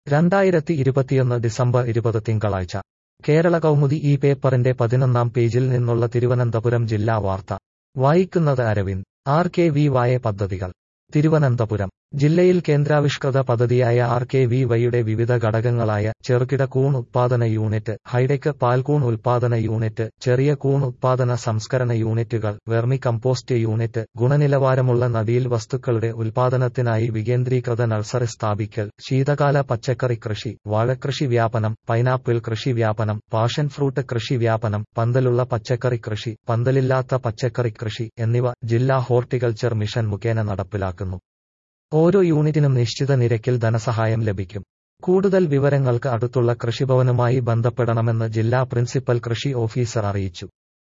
രണ്ടായിരത്തി ഇരുപത്തിയൊന്ന് ഡിസംബർ ഇരുപത് തിങ്കളാഴ്ച കേരള കൗമുദി ഈ പേപ്പറിന്റെ പതിനൊന്നാം പേജിൽ നിന്നുള്ള തിരുവനന്തപുരം ജില്ലാ വാർത്ത വായിക്കുന്നത് അരവിന്ദ് ആർ കെ വി വായ പദ്ധതികൾ തിരുവനന്തപുരം ജില്ലയിൽ കേന്ദ്രാവിഷ്കൃത പദ്ധതിയായ ആർ കെ വി വൈയുടെ വിവിധ ഘടകങ്ങളായ ചെറുകിട കൂൺ ഉത്പാദന യൂണിറ്റ് ഹൈടെക് പാൽക്കൂൺ ഉൽപാദന യൂണിറ്റ് ചെറിയ കൂൺ ഉത്പാദന സംസ്കരണ യൂണിറ്റുകൾ വെർമി കമ്പോസ്റ്റ് യൂണിറ്റ് ഗുണനിലവാരമുള്ള നടിയിൽ വസ്തുക്കളുടെ ഉൽപാദനത്തിനായി വികേന്ദ്രീകൃത നഴ്സറി സ്ഥാപിക്കൽ ശീതകാല പച്ചക്കറി കൃഷി വാഴകൃഷി വ്യാപനം പൈനാപ്പിൾ കൃഷി വ്യാപനം പാഷൻ ഫ്രൂട്ട് കൃഷി വ്യാപനം പന്തലുള്ള പച്ചക്കറി കൃഷി പന്തലില്ലാത്ത പച്ചക്കറി കൃഷി എന്നിവ ജില്ലാ ഹോർട്ടിക്കൾച്ചർ മിഷൻ മുഖേന നടപ്പിലാക്കുന്നു ഓരോ യൂണിറ്റിനും നിശ്ചിത നിരക്കിൽ ധനസഹായം ലഭിക്കും കൂടുതൽ വിവരങ്ങൾക്ക് അടുത്തുള്ള കൃഷിഭവനുമായി ബന്ധപ്പെടണമെന്ന് ജില്ലാ പ്രിൻസിപ്പൽ കൃഷി ഓഫീസർ അറിയിച്ചു